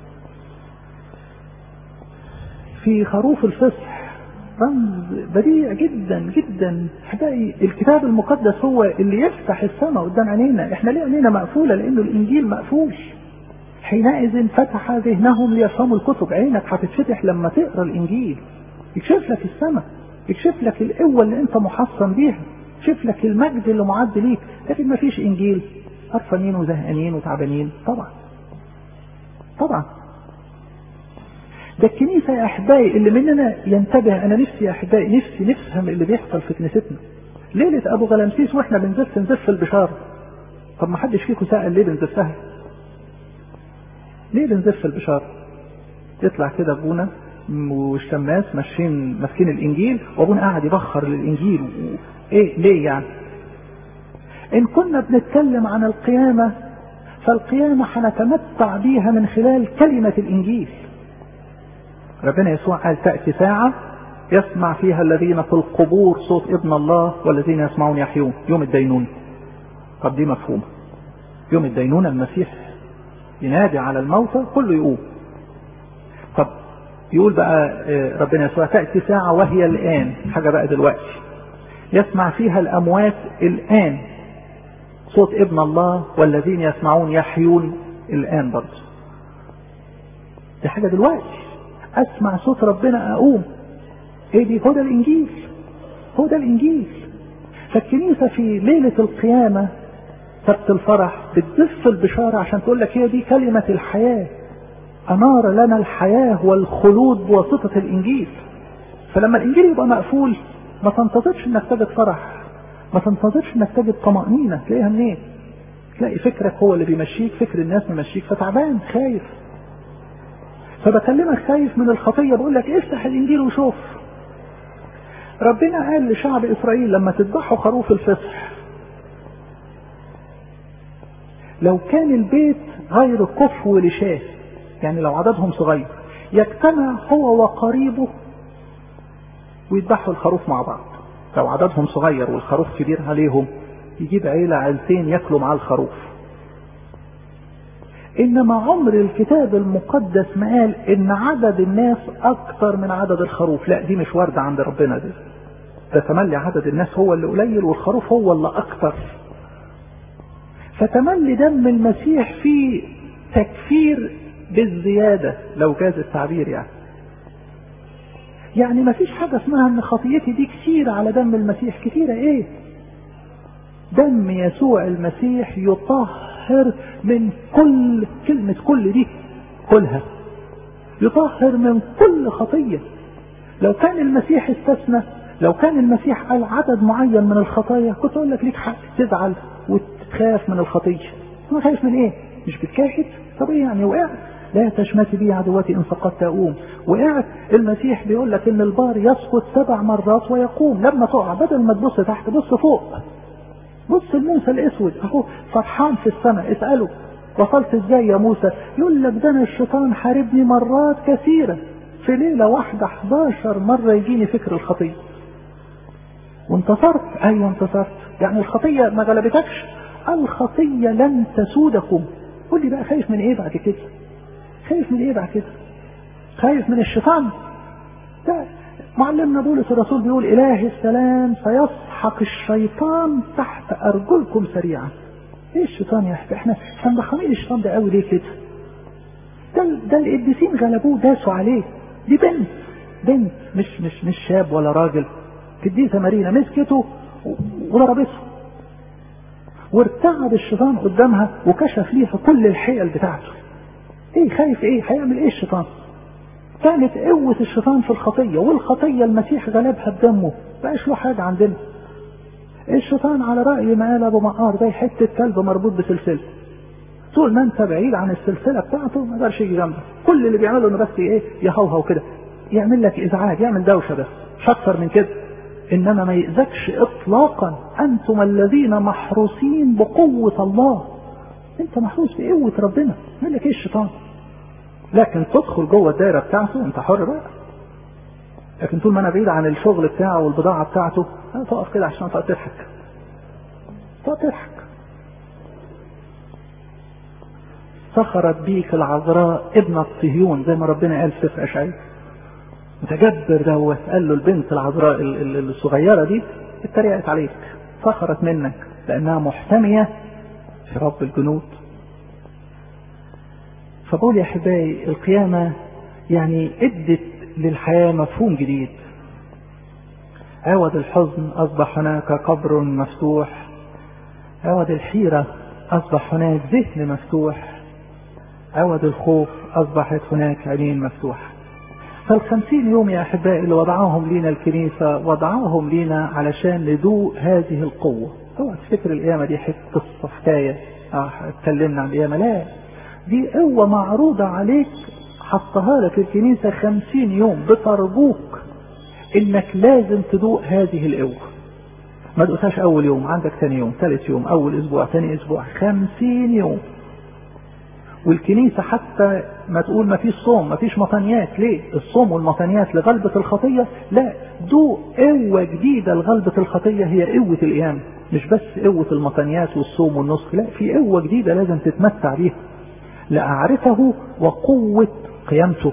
في خروف الفصح رمز بديع جدا جدا احبائي الكتاب المقدس هو اللي يفتح السماء قدام عينينا احنا ليه عينينا مقفوله لانه الانجيل مقفول حينئذ فتح ذهنهم ليفهموا الكتب عينك هتتفتح لما تقرا الانجيل يكشف لك السماء يكشف لك القوه اللي انت محصن بيها يكشف لك المجد اللي معد ليك لكن ما فيش انجيل قرفانين وزهقانين وتعبانين طبعا طبعا ده الكنيسة يا أحبائي اللي مننا ينتبه أنا نفسي يا أحبائي نفسي نفهم اللي بيحصل في كنيستنا ليلة أبو غلامسيس وإحنا بنزف نزف البشارة طب ما حدش فيكم سأل ليه بنزفها ليه بنزف البشارة يطلع كده أبونا والشماس ماشيين ماسكين الإنجيل وأبونا قاعد يبخر للإنجيل إيه ليه يعني إن كنا بنتكلم عن القيامة فالقيامة هنتمتع بيها من خلال كلمة الإنجيل ربنا يسوع قال تأتي ساعة يسمع فيها الذين في القبور صوت ابن الله والذين يسمعون يحيون يوم الدينونة طب دي مفهومة يوم الدينونة المسيح ينادي على الموتى كله يقوم طب يقول بقى ربنا يسوع تأتي ساعة وهي الآن حاجة بقى دلوقتي يسمع فيها الأموات الآن صوت ابن الله والذين يسمعون يحيون الآن برضه دي حاجة دلوقتي اسمع صوت ربنا اقوم ايه دي هو ده الانجيل هو ده الانجيل فالكنيسه في ليله القيامه سبت الفرح بتدف البشاره عشان تقول لك هي دي كلمه الحياه انار لنا الحياه والخلود بواسطه الانجيل فلما الانجيل يبقى مقفول ما تنتظرش انك تجد فرح ما تنتظرش انك تجد طمانينه تلاقيها منين تلاقي فكرك هو اللي بيمشيك فكر الناس ممشيك فتعبان خايف فبكلمك خايف من الخطيه بقول لك افتح الانجيل وشوف ربنا قال لشعب اسرائيل لما تذبحوا خروف الفصح لو كان البيت غير كفو لشاه يعني لو عددهم صغير يجتمع هو وقريبه ويذبحوا الخروف مع بعض لو عددهم صغير والخروف كبير عليهم يجيب عيلة عيلتين ياكلوا معاه الخروف انما عمر الكتاب المقدس ما قال ان عدد الناس اكثر من عدد الخروف لا دي مش واردة عند ربنا دي ده تملي عدد الناس هو اللي قليل والخروف هو اللي اكثر فتملي دم المسيح فيه تكفير بالزيادة لو جاز التعبير يعني يعني ما فيش حاجة اسمها ان خطيتي دي كتيرة على دم المسيح كتيرة ايه دم يسوع المسيح يطهر من كل كلمة كل دي كلها يطهر من كل خطية لو كان المسيح استثنى لو كان المسيح قال عدد معين من الخطايا كنت اقول لك ليك حق تزعل وتخاف من الخطية ما خايف من ايه مش بتكافت طب ايه يعني وقعت لا تشمتي بي عدوتي ان سقطت اقوم وقعت المسيح بيقول لك ان البار يسقط سبع مرات ويقوم لما تقع بدل ما تبص تحت بص فوق بص لموسى الاسود اهو فرحان في السماء اساله وصلت ازاي يا موسى يقول لك ده انا الشيطان حاربني مرات كثيره في ليله واحده 11 مره يجيني فكر الخطيه وانتصرت ايوه انتصرت يعني الخطيه ما غلبتكش الخطيه لن تسودكم قول لي بقى خايف من ايه بعد كده خايف من ايه بعد كده خايف من الشيطان ده معلمنا بولس الرسول بيقول اله السلام سيسحق الشيطان تحت ارجلكم سريعا ايه الشيطان يا احباب احنا احنا مضخمين الشيطان ده قوي ليه كده ده ده القديسين غلبوه داسوا عليه دي بنت بنت مش مش مش شاب ولا راجل قديسه مارينا مسكته وضربته وارتعب الشيطان قدامها وكشف ليها كل الحيل بتاعته ايه خايف ايه هيعمل ايه الشيطان كانت قوة الشيطان في الخطية والخطية المسيح غلبها بدمه بقاش له حاجة عندنا الشيطان على رأي ما قال ابو مقار زي حتة كلب مربوط بسلسلة طول ما انت بعيد عن السلسلة بتاعته ما يقدرش يجي جنبك كل اللي بيعمله انه بس ايه يهوهو كده يعمل لك ازعاج يعمل دوشة بس مش اكتر من كده انما ما يأذكش اطلاقا انتم الذين محروسين بقوة الله انت محروس بقوة ربنا يقول لك ايه الشيطان لكن تدخل جوه الدايرة بتاعته انت حر بقى لكن طول ما انا بعيد عن الشغل بتاعه والبضاعة بتاعته تقف كده عشان تقعد تضحك تقعد تضحك سخرت بيك العذراء ابنة صهيون زي ما ربنا قال في سفر اشعياء متجبر دوت قال له البنت العذراء الصغيرة دي اتريقت عليك سخرت منك لانها محتمية في رب الجنود فبقول يا احبائي القيامة يعني ادت للحياة مفهوم جديد عوض الحزن اصبح هناك قبر مفتوح عوض الحيرة اصبح هناك ذهن مفتوح عوض الخوف اصبحت هناك عينين مفتوحة فالخمسين يوم يا احبائي اللي وضعاهم لينا الكنيسة وضعاهم لينا علشان ندوق هذه القوة اوعى تفتكر القيامة دي حتة حكاية اه اتكلمنا عن القيامة لا دي قوة معروضة عليك حطها لك الكنيسة خمسين يوم بترجوك انك لازم تدوق هذه القوة ما تدوقهاش اول يوم عندك ثاني يوم ثالث يوم اول اسبوع ثاني اسبوع خمسين يوم والكنيسة حتى ما تقول ما فيش صوم ما فيش مطنيات ليه الصوم والمطنيات لغلبة الخطية لا دوق قوة جديدة لغلبة الخطية هي قوة القيامة مش بس قوة المطنيات والصوم والنسك لا في قوة جديدة لازم تتمتع بيها لأعرفه وقوة قيامته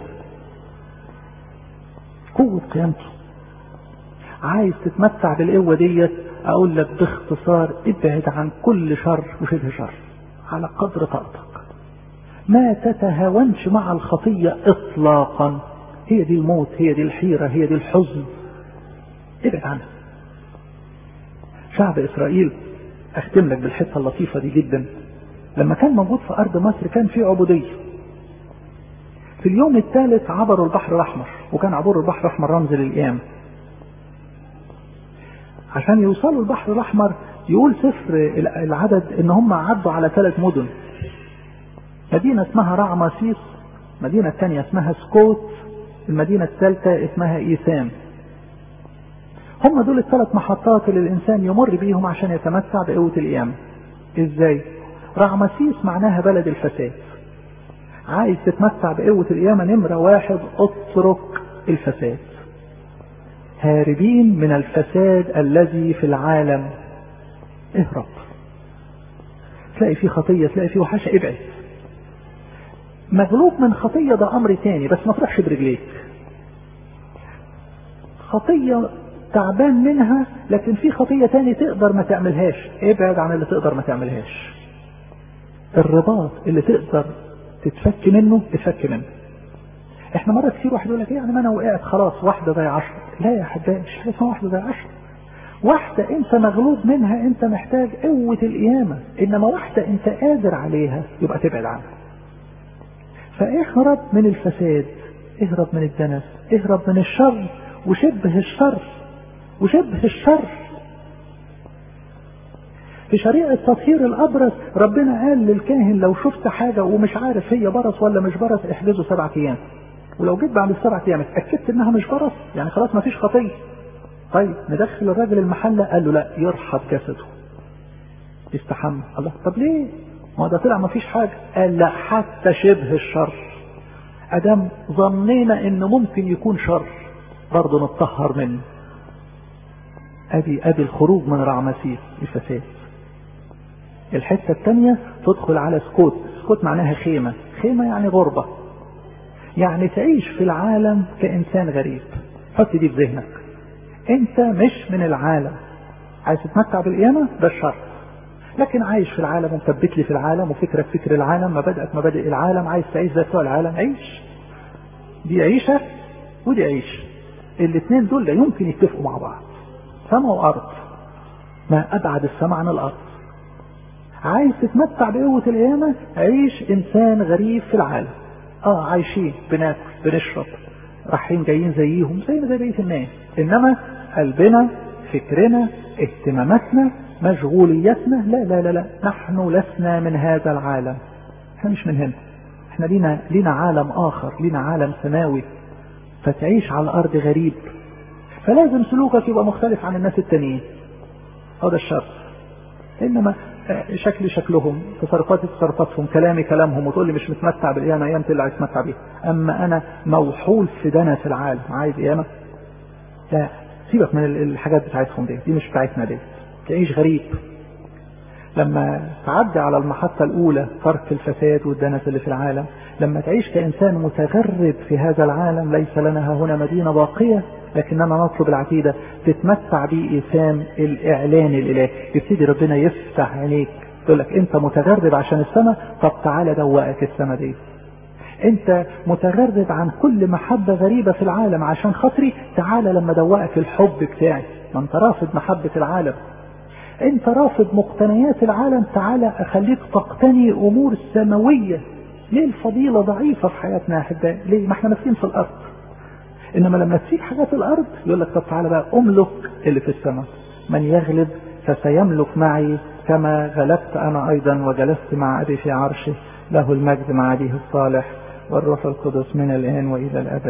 قوة قيامته عايز تتمتع بالقوة ديت أقول لك باختصار ابعد عن كل شر وشبه شر على قدر طاقتك ما تتهاونش مع الخطية إطلاقا هي دي الموت هي دي الحيرة هي دي الحزن ابعد عنها شعب إسرائيل أختم لك بالحتة اللطيفة دي جدا لما كان موجود في أرض مصر كان في عبودية في اليوم الثالث عبروا البحر الأحمر وكان عبور البحر الأحمر رمز للقيام عشان يوصلوا البحر الأحمر يقول سفر العدد إن هم عدوا على ثلاث مدن مدينة اسمها رعمسيس مدينة الثانية اسمها سكوت المدينة الثالثة اسمها إيثام هم دول الثلاث محطات اللي الإنسان يمر بيهم عشان يتمتع بقوة القيامة إزاي؟ رعمسيس معناها بلد الفساد عايز تتمتع بقوة القيامة نمرة واحد اترك الفساد هاربين من الفساد الذي في العالم اهرب تلاقي فيه خطية تلاقي فيه وحشة ابعد مغلوب من خطية ده أمر تاني بس ما تروحش برجليك خطية تعبان منها لكن في خطية تاني تقدر ما تعملهاش ابعد عن اللي تقدر ما تعملهاش الرباط اللي تقدر تتفك منه اتفك منه احنا مرة كتير واحد يقول لك يعني ما انا وقعت خلاص واحدة زي عشرة لا يا حبايبي مش حاجة اسمها واحدة زي عشرة واحدة انت مغلوب منها انت محتاج قوة القيامة انما واحدة انت قادر عليها يبقى تبعد عنها فاهرب من الفساد اهرب من الدنس اهرب من الشر وشبه الشر وشبه الشر في شريعة تطهير الأبرص ربنا قال للكاهن لو شفت حاجة ومش عارف هي برص ولا مش برص احجزه سبعة أيام ولو جيت بعد السبعة أيام اتأكدت إنها مش برص يعني خلاص ما فيش خطية طيب ندخل الراجل المحلة قال له لا يرحب جسده يستحمل الله طب ليه ما ده طلع ما فيش حاجة قال لا حتى شبه الشر أدم ظنينا إنه ممكن يكون شر برضه نتطهر منه أدي أدي الخروج من رعمسيس الفساد الحتة الثانية تدخل على سكوت سكوت معناها خيمة خيمة يعني غربة يعني تعيش في العالم كإنسان غريب حط دي في ذهنك انت مش من العالم عايز تتمتع بالقيامة ده الشرط لكن عايش في العالم ومثبت لي في العالم وفكرك فكر العالم مبادئك مبادئ العالم عايز تعيش زي بتوع العالم عيش دي عيشة ودي عيش الاثنين دول لا يمكن يتفقوا مع بعض سماء وارض ما ابعد السماء عن الارض عايز تتمتع بقوة القيامة عيش انسان غريب في العالم اه عايشين بناكل بنشرب رايحين جايين زيهم زي ما زي بقية الناس انما قلبنا فكرنا اهتماماتنا مشغوليتنا لا لا لا لا نحن لسنا من هذا العالم احنا مش من هنا احنا لينا لينا عالم اخر لينا عالم سماوي فتعيش على الارض غريب فلازم سلوكك يبقى مختلف عن الناس التانيين هذا الشرط انما شكلي شكلهم تصرفاتي تصرفاتهم كلامي كلامهم وتقول لي مش متمتع بالقيامة ايام اللي عايز اتمتع بيها اما انا موحول في دنا في العالم عايز قيامة لا سيبك من الحاجات بتاعتهم دي دي مش بتاعتنا دي تعيش غريب لما تعدي على المحطة الأولى ترك الفساد والدنس اللي في العالم لما تعيش كإنسان متغرب في هذا العالم ليس لنا هنا مدينة باقية لكننا نطلب العتيدة تتمتع بإيسام الإعلان الإلهي يبتدي ربنا يفتح عينيك يقول لك أنت متغرب عشان السماء طب تعالى دوقك السماء دي أنت متغرب عن كل محبة غريبة في العالم عشان خاطري تعالى لما دوقك الحب بتاعي ما أنت رافض محبة العالم انت رافض مقتنيات العالم تعالى اخليك تقتني امور سماوية ليه الفضيلة ضعيفة في حياتنا يا احبائي ليه ما احنا ماسكين في الارض انما لما تسيب حاجات الارض يقول لك طب تعالى بقى املك اللي في السماء من يغلب فسيملك معي كما غلبت انا ايضا وجلست مع ابي في عرشه له المجد مع ابيه الصالح والروح القدس من الان والى الابد